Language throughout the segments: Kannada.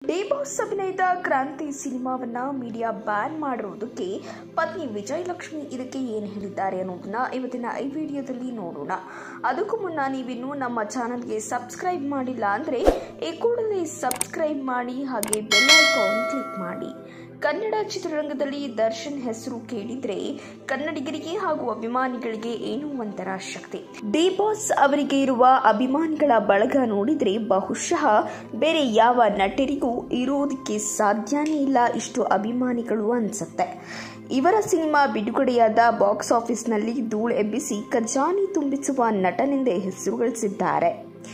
ಡಿ ಬಾಸ್ ಅಭಿನಯದ ಕ್ರಾಂತಿ ಸಿನಿಮಾವನ್ನ ಮೀಡಿಯಾ ಬ್ಯಾನ್ ಮಾಡಿರೋದಕ್ಕೆ ಪತ್ನಿ ವಿಜಯಲಕ್ಷ್ಮಿ ಇದಕ್ಕೆ ಏನು ಹೇಳಿದ್ದಾರೆ ಅನ್ನೋದನ್ನ ಇವತ್ತಿನ ಈ ವಿಡಿಯೋದಲ್ಲಿ ನೋಡೋಣ ಅದಕ್ಕೂ ಮುನ್ನ ನೀವಿನ್ನೂ ನಮ್ಮ ಚಾನಲ್ಗೆ ಸಬ್ಸ್ಕ್ರೈಬ್ ಮಾಡಿಲ್ಲ ಅಂದರೆ ಈ ಕೂಡಲೇ ಸಬ್ಸ್ಕ್ರೈಬ್ ಮಾಡಿ ಹಾಗೆ ಬೆಲ್ ಐಕಾನ್ ಕ್ಲಿಕ್ ಮಾಡಿ ಕನ್ನಡ ಚಿತ್ರರಂಗದಲ್ಲಿ ದರ್ಶನ್ ಹೆಸರು ಕೇಳಿದ್ರೆ ಕನ್ನಡಿಗರಿಗೆ ಹಾಗೂ ಅಭಿಮಾನಿಗಳಿಗೆ ಏನೋ ಒಂಥರ ಶಕ್ತಿ ಡಿ ಬಾಸ್ ಅವರಿಗೆ ಇರುವ ಅಭಿಮಾನಿಗಳ ಬಳಗ ನೋಡಿದ್ರೆ ಬಹುಶಃ ಬೇರೆ ಯಾವ ನಟರಿಗೂ ಇರೋದಕ್ಕೆ ಸಾಧ್ಯನೇ ಇಲ್ಲ ಇಷ್ಟು ಅಭಿಮಾನಿಗಳು ಅನ್ಸುತ್ತೆ ಇವರ ಸಿನಿಮಾ ಬಿಡುಗಡೆಯಾದ ಬಾಕ್ಸ್ ಆಫೀಸ್ನಲ್ಲಿ ಧೂಳು ಎಬ್ಬಿಸಿ ಖಜಾನೆ ತುಂಬಿಸುವ ನಟನೆಂದೇ ಹೆಸರು ಗಳಿಸಿದ್ದಾರೆ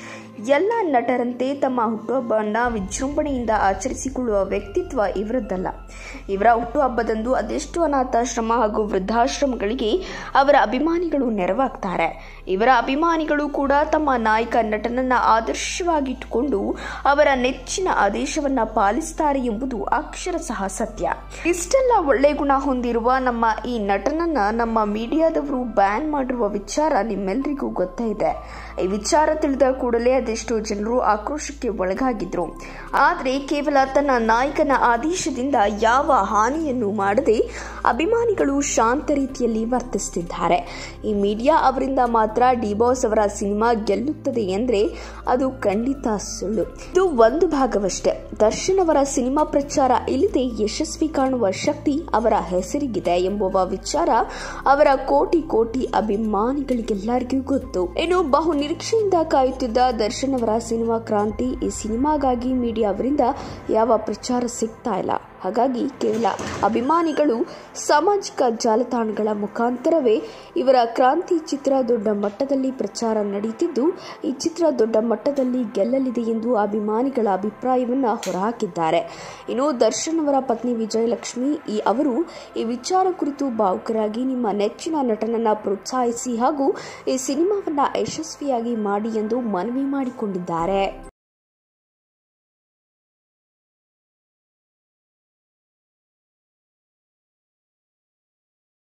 ಎಲ್ಲ ನಟರಂತೆ ತಮ್ಮ ಹುಟ್ಟುಹಬ್ಬವನ್ನು ವಿಜೃಂಭಣೆಯಿಂದ ಆಚರಿಸಿಕೊಳ್ಳುವ ವ್ಯಕ್ತಿತ್ವ ಇವರದ್ದಲ್ಲ ಇವರ ಹುಟ್ಟುಹಬ್ಬದಂದು ಅದೆಷ್ಟು ಅನಾಥಾಶ್ರಮ ಹಾಗೂ ವೃದ್ಧಾಶ್ರಮಗಳಿಗೆ ಅವರ ಅಭಿಮಾನಿಗಳು ನೆರವಾಗ್ತಾರೆ ಇವರ ಅಭಿಮಾನಿಗಳು ಕೂಡ ತಮ್ಮ ನಾಯಕ ನಟನನ್ನ ಆದರ್ಶವಾಗಿಟ್ಟುಕೊಂಡು ಅವರ ನೆಚ್ಚಿನ ಆದೇಶವನ್ನ ಪಾಲಿಸ್ತಾರೆ ಎಂಬುದು ಅಕ್ಷರಶಃ ಸತ್ಯ ಇಷ್ಟೆಲ್ಲ ಒಳ್ಳೆ ಗುಣ ಹೊಂದಿರುವ ನಮ್ಮ ಈ ನಟನನ್ನ ನಮ್ಮ ಮೀಡಿಯಾದವರು ಬ್ಯಾನ್ ಮಾಡಿರುವ ವಿಚಾರ ನಿಮ್ಮೆಲ್ಲರಿಗೂ ಗೊತ್ತೇ ಇದೆ ಈ ವಿಚಾರ ತಿಳಿದ ಕೂಡಲೇ ಅದೆಷ್ಟೋ ಜನರು ಆಕ್ರೋಶಕ್ಕೆ ಒಳಗಾಗಿದ್ರು ಆದರೆ ಕೇವಲ ತನ್ನ ನಾಯಕನ ಆದೇಶದಿಂದ ಯಾವ ಹಾನಿಯನ್ನು ಮಾಡದೆ ಅಭಿಮಾನಿಗಳು ಶಾಂತ ರೀತಿಯಲ್ಲಿ ವರ್ತಿಸುತ್ತಿದ್ದಾರೆ ಈ ಮೀಡಿಯಾ ಅವರಿಂದ ಮಾತ್ರ ಡಿಬಾಸ್ ಅವರ ಸಿನಿಮಾ ಗೆಲ್ಲುತ್ತದೆ ಎಂದ್ರೆ ಅದು ಖಂಡಿತ ಸುಳ್ಳು ಇದು ಒಂದು ಭಾಗವಷ್ಟೇ ದರ್ಶನ್ ಅವರ ಸಿನಿಮಾ ಪ್ರಚಾರ ಇಲ್ಲದೆ ಯಶಸ್ವಿ ಕಾಣುವ ಶಕ್ತಿ ಅವರ ಹೆಸರಿಗಿದೆ ಎಂಬುವ ವಿಚಾರ ಅವರ ಕೋಟಿ ಕೋಟಿ ಅಭಿಮಾನಿಗಳಿಗೆಲ್ಲರಿಗೂ ಗೊತ್ತು ಇನ್ನು ಬಹು ನಿರೀಕ್ಷೆಯಿಂದ ಕಾಯುತ್ತಿದ್ದ ದರ್ಶನ್ ಅವರ ಸಿನಿಮಾ ಕ್ರಾಂತಿ ಈ ಸಿನಿಮಾಗಾಗಿ ಮೀಡಿಯಾ ಅವರಿಂದ ಯಾವ ಪ್ರಚಾರ ಸಿಗ್ತಾ ಇಲ್ಲ ಹಾಗಾಗಿ ಕೇವಲ ಅಭಿಮಾನಿಗಳು ಸಾಮಾಜಿಕ ಜಾಲತಾಣಗಳ ಮುಖಾಂತರವೇ ಇವರ ಕ್ರಾಂತಿ ಚಿತ್ರ ದೊಡ್ಡ ಮಟ್ಟದಲ್ಲಿ ಪ್ರಚಾರ ನಡೆಯುತ್ತಿದ್ದು ಈ ಚಿತ್ರ ದೊಡ್ಡ ಮಟ್ಟದಲ್ಲಿ ಗೆಲ್ಲಲಿದೆ ಎಂದು ಅಭಿಮಾನಿಗಳ ಅಭಿಪ್ರಾಯವನ್ನು ಹೊರಹಾಕಿದ್ದಾರೆ ಇನ್ನು ದರ್ಶನ್ ಅವರ ಪತ್ನಿ ವಿಜಯಲಕ್ಷ್ಮಿ ಈ ಅವರು ಈ ವಿಚಾರ ಕುರಿತು ಭಾವುಕರಾಗಿ ನಿಮ್ಮ ನೆಚ್ಚಿನ ನಟನನ್ನ ಪ್ರೋತ್ಸಾಹಿಸಿ ಹಾಗೂ ಈ ಸಿನಿಮಾವನ್ನ ಯಶಸ್ವಿಯಾಗಿ ಮಾಡಿ ಎಂದು ಮನವಿ ಮಾಡಿಕೊಂಡಿದ್ದಾರೆ